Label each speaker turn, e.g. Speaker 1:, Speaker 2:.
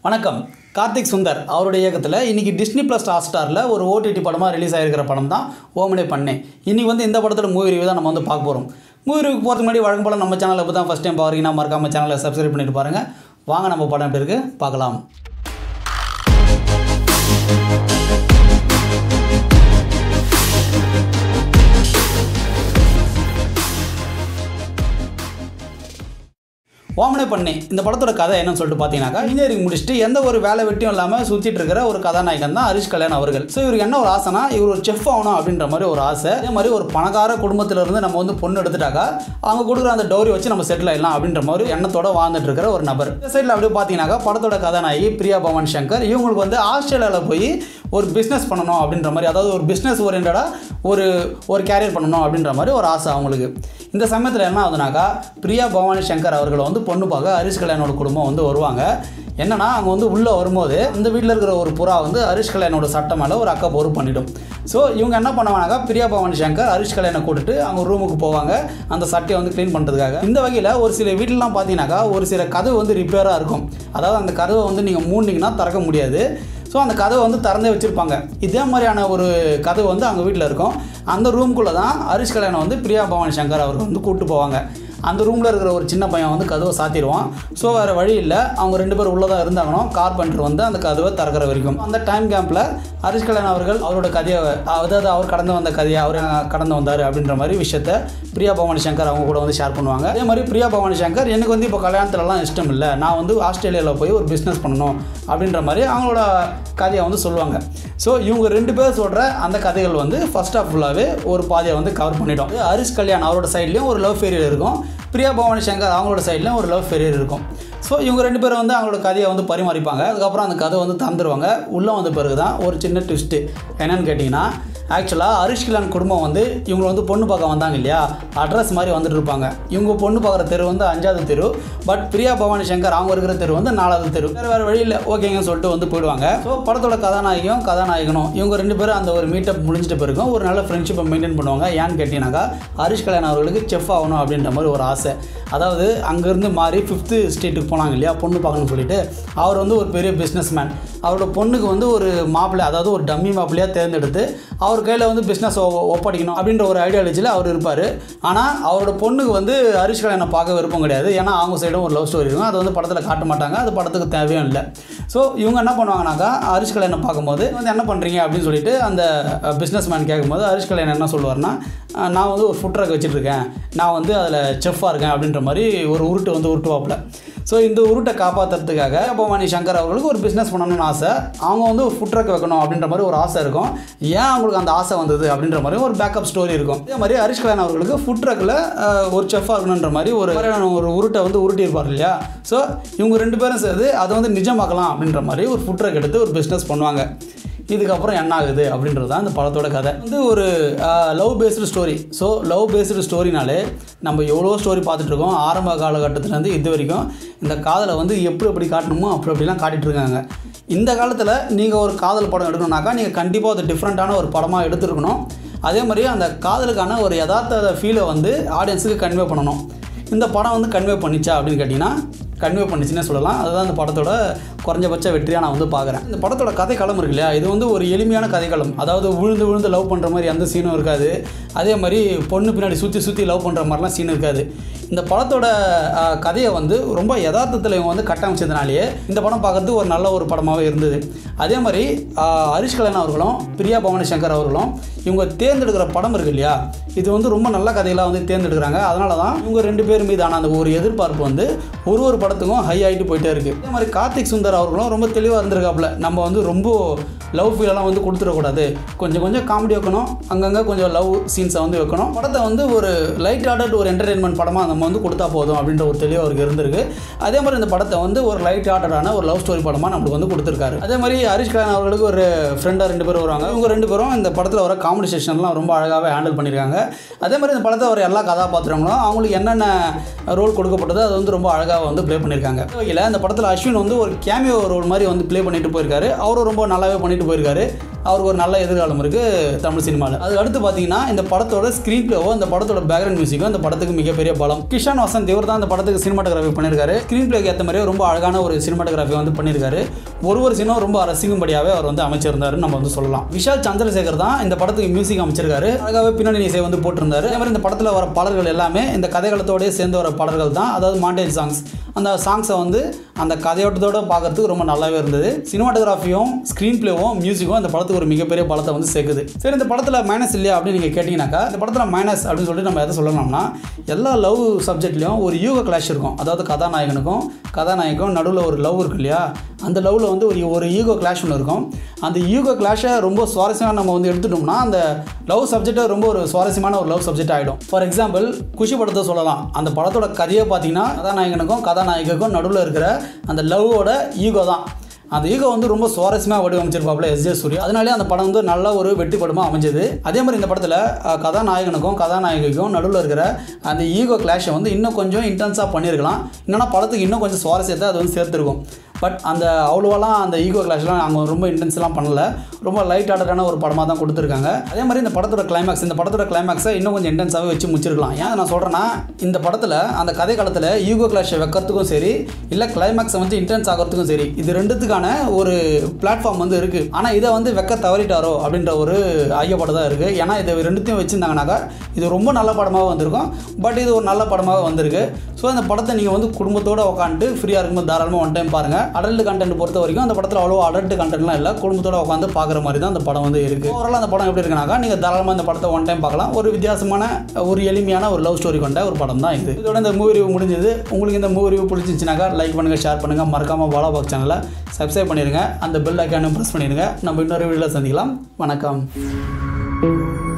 Speaker 1: வணக்கம் கார்த்திக் சுந்தர் அவருடைய இயக்கத்தில் இன்றைக்கி டிஸ்னி ப்ளஸ் ஹாட் ஸ்டாரில் ஒரு ஓடிடி படமாக ரிலீஸ் ஆகிருக்கிற படம் தான் ஓமனே பண்ணே இன்றைக்கி வந்து இந்த படத்தோட மூவி ரிவ்யூ தான் நம்ம வந்து பார்க்க போகிறோம் மூவி ரிவ்யூ போகிறதுக்கு முன்னாடி வழக்கம் போல் நம்ம சேனலில் இப்போ தான் ஃபஸ்ட் டைம் பாருங்கன்னா மறக்காம சேனலை சப்ஸ்கிரைப் பண்ணிட்டு பாருங்கள் வாங்க நம்ம படம் எப்படி இருக்குது பார்க்கலாம் ஓமனே பண்ணே இந்த படத்தோட கதை என்னன்னு சொல்லிட்டு பார்த்தீங்கன்னாக்கா இன்ஜினியரிங் முடிச்சுட்டு எந்த ஒரு வேலை வெட்டியும் இல்லாமல் சுற்றிட்டு இருக்கிற ஒரு கதாநாயகன் தான் ஹரிஷ் கல்யாண் அவர்கள் ஸோ இவருக்கு என்ன ஒரு ஆசைனா இவர் ஒரு செஃப் ஆகணும் அப்படின்ற மாதிரி ஒரு ஆசை அதே மாதிரி ஒரு பணக்கார குடும்பத்துல இருந்து நம்ம வந்து பொண்ணு எடுத்துட்டாக்கா அவங்க கொடுக்குற அந்த டௌரி வச்சு நம்ம செட்டில் ஆயிடலாம் அப்படின்ற மாதிரி எண்ணத்தோட வாழ்ந்துட்டு இருக்கிற ஒரு நபர் இந்த சைடில் அப்படியே பார்த்தீங்கன்னாக்கா படத்தோட கதாநாயகி பிரியா பவன் சங்கர் இவங்களுக்கு வந்து ஆஸ்திரேலியாவில் போய் ஒரு பிஸ்னஸ் பண்ணணும் அப்படின்ற மாதிரி அதாவது ஒரு பிஸ்னஸ் ஓரியன்டாக ஒரு ஒரு கேரியர் பண்ணணும் அப்படின்ற மாதிரி ஒரு ஆசை அவங்களுக்கு இந்த சமயத்தில் என்ன ஆகுதுனாக்கா பிரியா பவானி சங்கர் அவர்களை வந்து பொண்ணு பார்க்க ஹரிஷ் கல்யாணோட குடும்பம் வந்து வருவாங்க என்னன்னா அவங்க வந்து உள்ளே வரும்போது இந்த வீட்டில் இருக்கிற ஒரு புறா வந்து ஹரிஷ் கல்யாணோட சட்டம் மேலே ஒரு அக்கா பொறுப்பு பண்ணிடும் ஸோ இவங்க என்ன பண்ணுவாங்கனாக்கா பிரியா பவானி சங்கர் ஹரிஷ் கல்யாணை கூட்டிட்டு அவங்க ரூமுக்கு போவாங்க அந்த சட்டையை வந்து க்ளீன் பண்ணுறதுக்காக இந்த வகையில் ஒரு சில வீட்டிலலாம் பார்த்தீங்கன்னாக்கா ஒரு சில கதவு வந்து ரிப்பேராக இருக்கும் அதாவது அந்த கதவை வந்து நீங்கள் மூடினீங்கன்னா திறக்க முடியாது ஸோ அந்த கதவை வந்து திறந்தே வச்சுருப்பாங்க இதே மாதிரியான ஒரு கதவு வந்து அவங்க வீட்டில் இருக்கும் அந்த ரூம்குள்ளே தான் ஹரிஷ் கல்யாணம் வந்து பிரியா பவானி சங்கர் அவர்கள் வந்து கூப்பிட்டு போவாங்க அந்த ரூமில் இருக்கிற ஒரு சின்ன பையன் வந்து கதவை சாத்திடுவான் ஸோ வேறு வழி இல்லை அவங்க ரெண்டு பேரும் உள்ளே தான் இருந்தாங்கன்னா கார்பெண்டர் வந்து அந்த கதவை திறக்கிற வரைக்கும் அந்த டைம் கேம்பில் ஹரிஷ் கல்யாண் அவர்கள் அவரோட கதையை அதாவது அவர் கடந்து வந்த கதையை அவர் கடந்து வந்தார் அப்படின்ற மாதிரி விஷயத்த பிரியா பவானி சங்கர் அவங்க கூட வந்து ஷேர் பண்ணுவாங்க அதே மாதிரி பிரியா பவானி சங்கர் எனக்கு வந்து இப்போ கல்யாணத்துலலாம் இஷ்டம் இல்லை நான் வந்து ஆஸ்திரேலியாவில் போய் ஒரு பிஸ்னஸ் பண்ணணும் அப்படின்ற மாதிரி அவங்களோட கதையை வந்து சொல்லுவாங்க ஸோ இவங்க ரெண்டு பேர் சொல்கிற அந்த கதைகள் வந்து ஃபர்ஸ்ட் ஆஃப் ஃபுல்லாகவே ஒரு பாதையை வந்து கவர் பண்ணிட்டோம் ஹரிஷ் கல்யாண் அவரோட சைட்லேயும் ஒரு லவ் ஃபெரியர் இருக்கும் பிரியா பவானி சங்கர் அவங்களோட சைட்லேயும் ஒரு லவ் ஃபெரியர் இருக்கும் ஸோ இவங்க ரெண்டு பேரும் வந்து அவங்களோட கதையை வந்து பரிமாறிப்பாங்க அதுக்கப்புறம் அந்த கதை வந்து தந்துருவாங்க உள்ளே வந்த பிறகு தான் ஒரு சின்ன ட்விஸ்ட்டு என்னன்னு கேட்டிங்கன்னா ஆக்சுவலாக ஹரிஷ் கல்யாண் குடும்பம் வந்து இவங்களை வந்து பொண்ணு பார்க்க வந்தாங்க இல்லையா அட்ரஸ் மாதிரி வந்துட்டு இருப்பாங்க இவங்க பொண்ணு பார்க்குற தெரு வந்து அஞ்சாவது தெரு பட் பிரியா பவானி சங்கர் அவங்க இருக்கிற தெரு வந்து நாலாவது தெரு வேறு வேறு வழியில் ஓகேங்கன்னு சொல்லிட்டு வந்து போயிடுவாங்க ஸோ படத்தோட கதாநாயகியும் கதாநாயகனும் இவங்க ரெண்டு பேரும் அந்த ஒரு மீட்டப் முடிஞ்சிட்ட பிறகும் ஒரு நல்ல ஃப்ரெண்ட்ஷிப்பை மெயின்டைன் பண்ணுவாங்க ஏன்னு கேட்டிங்கனாக்கா ஹரிஷ் கல்யாண் அவர்களுக்கு செஃப் ஆகணும் அப்படின்ற மாதிரி ஒரு ஆசை அதாவது அங்கேருந்து மாறி ஃபிஃப்த்து ஸ்டேட்டுக்கு போனாங்க இல்லையா பொண்ணு பார்க்கணும்னு சொல்லிட்டு அவர் வந்து ஒரு பெரிய பிஸ்னஸ் மேன் அவரோட பொண்ணுக்கு வந்து ஒரு மாப்பிள்ளை அதாவது ஒரு டம்மி மாப்பிள்ளையாக தேர்ந்தெடுத்து அவர் கையில் வந்து பிஸ்னஸ் ஒப்படைக்கணும் அப்படின்ற ஒரு ஐடியாலஜியில் அவர் இருப்பார் ஆனால் அவரோட பொண்ணுக்கு வந்து ஹரிஷ் கல்யாணை பார்க்க விருப்பம் கிடையாது ஏன்னா அவங்க சைடும் ஒரு லவ் ஸ்டோரி இருக்கும் அது வந்து படத்தில் காட்ட மாட்டாங்க அது படத்துக்கு தேவையும் இல்லை ஸோ இவங்க என்ன பண்ணுவாங்கனாக்கா ஹரிஷ் கல்யாணை பார்க்கும்போது வந்து என்ன பண்ணுறீங்க அப்படின்னு சொல்லிட்டு அந்த பிஸ்னஸ் மேன் கேட்கும்போது ஹரிஷ் கல்யாணம் என்ன சொல்லுவார்னா நான் வந்து ஒரு ஃபுட் ட்ரக் வச்சுட்ருக்கேன் நான் வந்து அதில் செஃப்பாக இருக்கேன் அப்படின்ற மாதிரி ஒரு உருட்டு வந்து உருட்டுவாப்பில் ஸோ இந்த உருட்டை காப்பாற்றுறதுக்காக பவானி சங்கர் அவர்களுக்கு ஒரு பிஸ்னஸ் பண்ணணும்னு ஆசை அவங்க வந்து ஒரு ஃபுட் ட்ரக் வைக்கணும் அப்படின்ற மாதிரி ஒரு ஆசை இருக்கும் ஏன் அவங்களுக்கு அந்த ஆசை வந்தது அப்படின்ற மாதிரி ஒரு பேக்கப் ஸ்டோரி இருக்கும் அதே மாதிரி ஹரிஷ் கல்யாண் அவர்களுக்கு ஃபுட் ட்ரக்கில் ஒரு செஃப்பாக இருக்கணுன்ற மாதிரி ஒரு ஒரு உருட்டை வந்து உருட்டியிருப்பார் இல்லையா ஸோ இவங்க ரெண்டு பேரும் சேர்ந்து அதை வந்து நிஜமாக்கலாம் அப்படின்ற மாதிரி ஒரு ஃபுட் ட்ரக் எடுத்து ஒரு பிஸ்னஸ் பண்ணுவாங்க இதுக்கப்புறம் என்ன ஆகுது அப்படின்றது தான் இந்த படத்தோட கதை வந்து ஒரு love based story so love based ஸ்டோரினாலே நம்ம எவ்வளோ ஸ்டோரி பார்த்துட்ருக்கோம் ஆரம்ப காலகட்டத்துலேருந்து இது வரைக்கும் இந்த காதலை வந்து எப்படி எப்படி காட்டணுமோ அப்படி அப்படிலாம் காட்டிகிட்டு இருக்காங்க இந்த காலத்தில் நீங்கள் ஒரு காதல் படம் எடுக்கணும்னாக்கா நீங்கள் கண்டிப்பாக அது டிஃப்ரெண்ட்டான ஒரு படமாக எடுத்துருக்கணும் அதே மாதிரி அந்த காதலுக்கான ஒரு யதார்த்த ஃபீலை வந்து ஆடியன்ஸுக்கு கன்வே பண்ணணும் இந்த படம் வந்து கன்வே பண்ணிச்சா அப்படின்னு கேட்டிங்கன்னா கன்வே பண்ணிச்சுன்னே சொல்லலாம் அதுதான் இந்த படத்தோட குறைஞ்சபட்ச வெற்றியாக நான் வந்து பார்க்குறேன் இந்த படத்தோட கதைக்களம் இருக்கு இல்லையா இது வந்து ஒரு எளிமையான கதைக்களம் அதாவது விழுந்து விழுந்து லவ் பண்ணுற மாதிரி எந்த சீனும் இருக்காது அதே மாதிரி பொண்ணு பின்னாடி சுற்றி சுற்றி லவ் பண்ணுற மாதிரிலாம் சீன் இருக்காது இந்த படத்தோட கதையை வந்து ரொம்ப யதார்த்தத்தில் இவங்க வந்து கட்டமைச்சதுனாலேயே இந்த படம் பார்க்கறதுக்கு ஒரு நல்ல ஒரு படமாகவே இருந்தது அதே மாதிரி ஹரிஷ் கல்யாண் அவர்களும் பிரியா பவானி சங்கர் அவர்களும் இவங்க தேர்ந்தெடுக்கிற படம் இருக்கு இல்லையா இது வந்து ரொம்ப நல்ல கதைகளாக வந்து தேர்ந்தெடுக்கிறாங்க அதனால தான் இவங்க ரெண்டு பேர் மீதான அந்த ஒரு எதிர்பார்ப்பு வந்து ஒரு ஒரு படத்துக்கும் ஹை ஆகிட்டு போயிட்டே இருக்குது அதே மாதிரி கார்த்திக் சுந்தர் அவர்களும் ரொம்ப தெளிவாக இருந்திருக்காப்புல நம்ம வந்து ரொம்ப லவ் ஃபீலெல்லாம் வந்து கொடுத்துடக்கூடாது கொஞ்சம் கொஞ்சம் காமெடி வைக்கணும் அங்கங்கே கொஞ்சம் லவ் சீன்ஸை வந்து வைக்கணும் படத்தை வந்து ஒரு லைட் ஹார்டட் ஒரு என்டர்டெயின்மெண்ட் படமாக நம்ம வந்து கொடுத்தா போதும் அப்படின்ற ஒரு தெளிவு அவருக்கு இருந்திருக்கு அதே மாதிரி இந்த படத்தை வந்து ஒரு லைட் ஹார்டடான ஒரு லவ் ஸ்டோரி படமாக நம்மளுக்கு வந்து கொடுத்துருக்காரு அதே மாதிரி ஹரிஷ் கல்யாண் அவர்களுக்கு ஒரு ஃப்ரெண்டாக ரெண்டு பேர் வருவாங்க இவங்க ரெண்டு பேரும் இந்த படத்தில் வர காமெடி செஷன்லாம் ரொம்ப அழகாகவே ஹேண்டில் பண்ணியிருக்காங்க அதே மாதிரி இந்த படத்தை வர எல்லா கதாபாத்திரங்களும் அவங்களுக்கு என்னென்ன ரோல் கொடுக்கப்பட்டதோ அது வந்து ரொம்ப அழகாக வந்து ப்ளே பண்ணியிருக்காங்க வகையில் இந்த படத்தில் அஸ்வின் வந்து ஒரு கேமியோ ரோல் மாதிரி வந்து ப்ளே பண்ணிட்டு போயிருக்காரு அவரும் ரொம்ப நல்லாவே பண்ணிட்டு போயிருக்காரு அவருக்கு ஒரு நல்ல எதிர்காலம் இருக்குது தமிழ் சினிமாவில் அது அடுத்து பார்த்தீங்கன்னா இந்த படத்தோட ஸ்க்ரீன் பிளேவோ இந்த படத்தோட பேக்ரவுண்ட் மியூசிக்கோ இந்த படத்துக்கு மிகப்பெரிய பலம் கிஷான் வசந்த் இவர் தான் இந்த படத்துக்கு சினிமாட்டோகிராஃபி பண்ணியிருக்காரு ஸ்க்ரீன் பிளேக்கு ஏற்ற மாதிரியே ரொம்ப அழகான ஒரு சினிமாட்டோகிராஃபி வந்து பண்ணியிருக்காரு ஒரு ஒரு சீனும் ரொம்ப ரசிக்கும்படியாகவே அவர் வந்து அமைச்சிருந்தாரு நம்ம வந்து சொல்லலாம் விஷால் சந்திரசேகர் தான் இந்த படத்துக்கு மியூசிக் அமைச்சிருக்காரு அழகாகவே பின்னணி இசை வந்து போட்டிருந்தாரு அதே மாதிரி இந்த படத்தில் வர பாடல்கள் எல்லாமே இந்த கதைகளத்தோடய சேர்ந்து வர பாடல்கள் தான் அதாவது மாண்டேஜ் சாங்ஸ் அந்த சாங்ஸை வந்து அந்த கதையோட்டத்தோட பார்க்கறதுக்கு ரொம்ப நல்லாவே இருந்தது சினிமாட்டோகிராஃபியும் ஸ்க்ரீன் பிளேவும் மியூசிக்கும் இந்த படத்துக்கு ஒரு மிகப்பெரிய பலத்தை வந்து சேர்க்குது சரி இந்த படத்தில் மைனஸ் இல்லையா அப்படின்னு நீங்கள் கேட்டிங்கனாக்கா இந்த படத்தில் மைனஸ் அப்படின்னு சொல்லிட்டு நம்ம எதை சொல்லலாம்னா எல்லா லவ் சப்ஜெக்ட்லேயும் ஒரு யூக கிளாஷ் இருக்கும் அதாவது கதாநாயகனுக்கும் கதாநாயகம் நடுவில் ஒரு லவ் இருக்கு இல்லையா அந்த லவ்வில் வந்து ஒரு ஒரு ஈகோ கிளாஷ் ஒன்று இருக்கும் அந்த ஈகோ கிளாஷை ரொம்ப சுவாரஸ்யமாக நம்ம வந்து எடுத்துட்டோம்னா அந்த லவ் சப்ஜெக்டை ரொம்ப ஒரு சுவாரஸ்யமான ஒரு லவ் சப்ஜெக்ட் ஆகிடும் ஃபார் எக்ஸாம்பிள் குஷி படத்தை சொல்லலாம் அந்த படத்தோட கதையை பார்த்தீங்கன்னா கதாநாயகனுக்கும் கதாநாயகிக்கும் நடுவில் இருக்கிற அந்த லவ்வோட ஈகோ தான் அந்த ஈகோ வந்து ரொம்ப சுவாரஸ்யமாக வடிவமைச்சிருப்பாப்புல எஸ் ஜே சூர்யா அதனாலே அந்த படம் வந்து நல்ல ஒரு வெற்றி படமாக அமைஞ்சது அதே மாதிரி இந்த படத்தில் அஹ், கதாநாயகனுக்கும் கதாநாயகிக்கும் நடுவில் இருக்கிற அந்த ஈகோ கிளாஷை வந்து இன்னும் கொஞ்சம் இன்டென்ஸாக பண்ணியிருக்கலாம் இன்னொன்னா படத்துக்கு இன்னும் கொஞ்சம் சுவாரஸ்யத்தை அது வந்து சேர்த்துருக்கும் பட் அந்த அவ்வளோவெல்லாம் அந்த ஈகோ கிளாஷ்லாம் அவங்க ரொம்ப இன்டென்ஸ்லாம் பண்ணல ரொம்ப லைட் ஆர்டரான ஒரு படமாக தான் கொடுத்துருக்காங்க அதே மாதிரி இந்த படத்தோட கிளைமேக்ஸ் இந்த படத்தோட கிளைமேக்ஸை இன்னும் கொஞ்சம் இன்டென்ஸாகவே வச்சு முடிச்சிருக்கலாம் ஏன் நான் சொல்கிறேன்னா இந்த படத்தில் அந்த கதை காலத்தில் ஈகோ கிளாஷை வைக்கிறதுக்கும் சரி இல்லை கிளைமேக்ஸை வந்து இன்டென்ஸ் ஆகிறதுக்கும் சரி இது ரெண்டுத்துக்கான ஒரு பிளாட்ஃபார்ம் வந்து இருக்குது ஆனால் இதை வந்து வைக்க தவறிட்டாரோ அப்படின்ற ஒரு ஐயப்பாடு தான் இருக்குது ஏன்னா இதை ரெண்டுத்தையும் வச்சுருந்தாங்கனாக்கா இது ரொம்ப நல்ல படமாக வந்திருக்கும் பட் இது ஒரு நல்ல படமாக வந்திருக்கு ஸோ இந்த படத்தை நீங்கள் வந்து குடும்பத்தோடு உட்காந்துட்டு ஃப்ரீயாக இருக்கும்போது தாராளமாக ஒன் டைம் பாருங்கள் அடல்ட் கண்டென்ட் பொறுத்த வரைக்கும் அந்த படத்தில் அவ்வளோ அடல்ட் கண்டென்ட்லாம் இல்லை குடும்பத்தோட உட்காந்து பார்க்குற மாதிரி தான் அந்த படம் வந்து இருக்குது ஓவரால் அந்த படம் எப்படி இருக்குனாக்கா நீங்கள் தாராளமாக இந்த படத்தை ஒன் டைம் பார்க்கலாம் ஒரு வித்தியாசமான ஒரு எளிமையான ஒரு லவ் ஸ்டோரி கொண்ட ஒரு படம் தான் இது இதோட இந்த மூவி ரிவ்யூ முடிஞ்சது உங்களுக்கு இந்த மூவி ரிவ்யூ பிடிச்சிருந்துச்சுனாக்கா லைக் பண்ணுங்கள் ஷேர் பண்ணுங்கள் மறக்காமல் பாலா பாக்ஸ் சேனலை சப்ஸ்கிரைப் பண்ணிடுங்க அந்த பெல் ஐக்கானும் ப்ரெஸ் பண்ணிடுங்க நம்ம இன்னொரு வீடியோவில் சந்திக்கலாம் வணக்கம்